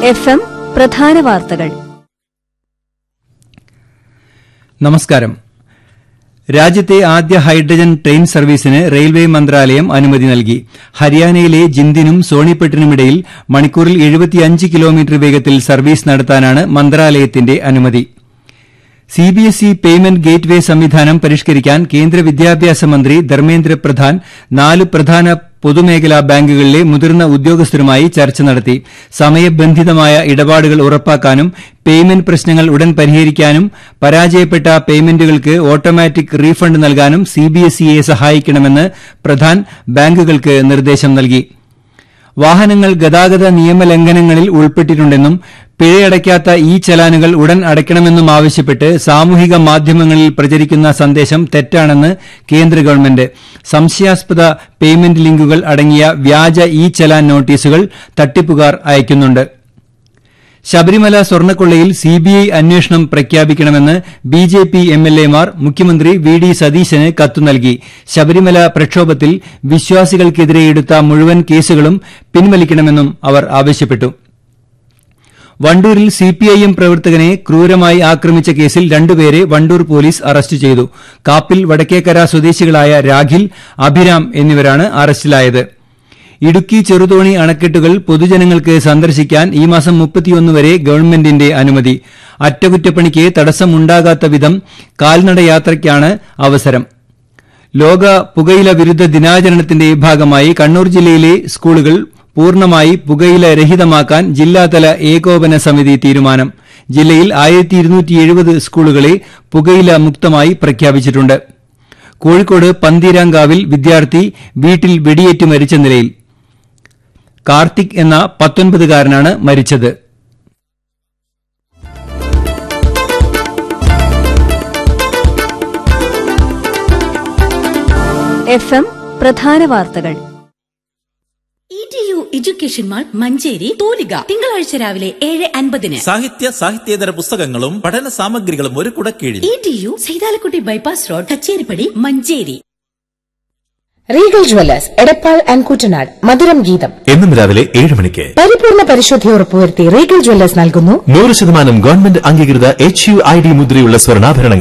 F M പ്രധാന വാർത്തകൾ നമസ്കാരം രാജ്യത്തെ ആദ്യ ഹൈഡ്രജൻ ട്രെയിൻ സർവീസിന് റെയിൽവേ മന്ത്രാലയം അനുമതി നൽകി ഹരിയാനയിലെ ജിന്ദിനും സോണിപ്പെട്ടിനുമിടയിൽ മണിക്കൂറിൽ എഴുപത്തിയഞ്ച് കിലോമീറ്റർ വേഗത്തിൽ സർവീസ് നടത്താനാണ് മന്ത്രാലയത്തിന്റെ അനുമതി സിബിഎസ്ഇ പേയ്മെന്റ് ഗേറ്റ്വേ സംവിധാനം പരിഷ്കരിക്കാൻ കേന്ദ്ര വിദ്യാഭ്യാസ മന്ത്രി ധർമ്മേന്ദ്ര പ്രധാൻ നാല് പ്രധാന പൊതുമേഖലാ ബാങ്കുകളിലെ മുതിർന്ന ഉദ്യോഗസ്ഥരുമായി ചർച്ച നടത്തി സമയബന്ധിതമായ ഇടപാടുകൾ ഉറപ്പാക്കാനും പേയ്മെന്റ് പ്രശ്നങ്ങൾ ഉടൻ പരിഹരിക്കാനും പരാജയപ്പെട്ട പേയ്മെന്റുകൾക്ക് ഓട്ടോമാറ്റിക് റീഫണ്ട് നൽകാനും സിബിഎസ്ഇയെ സഹായിക്കണമെന്ന് പ്രധാൻ ബാങ്കുകൾക്ക് നിർദ്ദേശം നൽകി വാഹനങ്ങൾ ഗതാഗത നിയമലംഘനങ്ങളിൽ ഉൾപ്പെട്ടിട്ടുണ്ടെന്നും പിഴയടയ്ക്കാത്ത ഈ ചലാനുകൾ ഉടൻ അടയ്ക്കണമെന്നും ആവശ്യപ്പെട്ട് സാമൂഹിക മാധ്യമങ്ങളിൽ പ്രചരിക്കുന്ന സന്ദേശം തെറ്റാണെന്ന് കേന്ദ്ര ഗവൺമെന്റ് സംശയാസ്പദ പേയ്മെന്റ് ലിങ്കുകൾ അടങ്ങിയ വ്യാജ ഇ ചലാൻ നോട്ടീസുകൾ തട്ടിപ്പുകാർ അയക്കുന്നുണ്ട് ശബരിമല സ്വർണ്ണക്കൊള്ളയിൽ സിബിഐ അന്വേഷണം പ്രഖ്യാപിക്കണമെന്ന് ബിജെപി എംഎൽഎമാർ മുഖ്യമന്ത്രി വി ഡി സതീശന് കത്തു നൽകി ശബരിമല പ്രക്ഷോഭത്തിൽ വിശ്വാസികൾക്കെതിരെ എടുത്ത മുഴുവൻ കേസുകളും പിൻവലിക്കണമെന്നും അവർ ആവശ്യപ്പെട്ടു വണ്ടൂരിൽ സിപിഐഎം പ്രവർത്തകനെ ക്രൂരമായി ആക്രമിച്ച കേസിൽ രണ്ടുപേരെ വണ്ടൂർ പോലീസ് അറസ്റ്റ് ചെയ്തു കാപ്പിൽ വടക്കേക്കര സ്വദേശികളായ രാഖിൽ അഭിരാം എന്നിവരാണ് അറസ്റ്റിലായത് ഇടുക്കി ചെറുതോണി അണക്കെട്ടുകൾ പൊതുജനങ്ങൾക്ക് സന്ദർശിക്കാൻ ഈ മാസം മുപ്പത്തിയൊന്ന് വരെ ഗവൺമെന്റിന്റെ അനുമതി അറ്റകുറ്റപ്പണിക്ക് തടസ്സമുണ്ടാകാത്ത വിധം കാൽനടയാത്രയ്ക്കാണ് അവസരം ലോക പുകയില വിരുദ്ധ ദിനാചരണത്തിന്റെ ഭാഗമായി കണ്ണൂർ ജില്ലയിലെ സ്കൂളുകൾ പൂർണ്ണമായി പുകയില രഹിതമാക്കാൻ ജില്ലാതല ഏകോപന സമിതി തീരുമാനം ജില്ലയിൽ ആയിരത്തി സ്കൂളുകളെ പുകയില മുക്തമായി പ്രഖ്യാപിച്ചിട്ടുണ്ട് കോഴിക്കോട് പന്തീരാങ്കാവിൽ വിദ്യാർത്ഥി വീട്ടിൽ വെടിയേറ്റ് മരിച്ച നിലയിൽ കാർത്തിക് എന്ന പത്തൊൻപതുകാരനാണ് മരിച്ചത് എഫ് എം പ്രധാന വാർത്തകൾ E T U education mall Manjeri തൂലിക തിങ്കളാഴ്ച രാവിലെ ഏഴ് അൻപതിന് സാഹിത്യ സാഹിത്യേതര പുസ്തകങ്ങളും പഠന സാമഗ്രികളും ഒരു കുടക്കീഴിൽ E T U Saithalakutty bypass road Kacheripadi Manjeri Regal Jewellers Edappal and Kuttanad മധുരം ഗീതം എന്നും രാവിലെ ഏഴ് മണിക്ക് പരിപൂർണ പരിശുദ്ധി ഉറപ്പുവരുത്തി റീഗൽ ജ്വല്ലേഴ്സ് നൽകുന്നു നൂറ് ശതമാനം ഗവൺമെന്റ് അംഗീകൃത എച്ച് യു ഐ ഡി മുദ്രയുള്ള സ്വർണ്ണാഭരണങ്ങൾ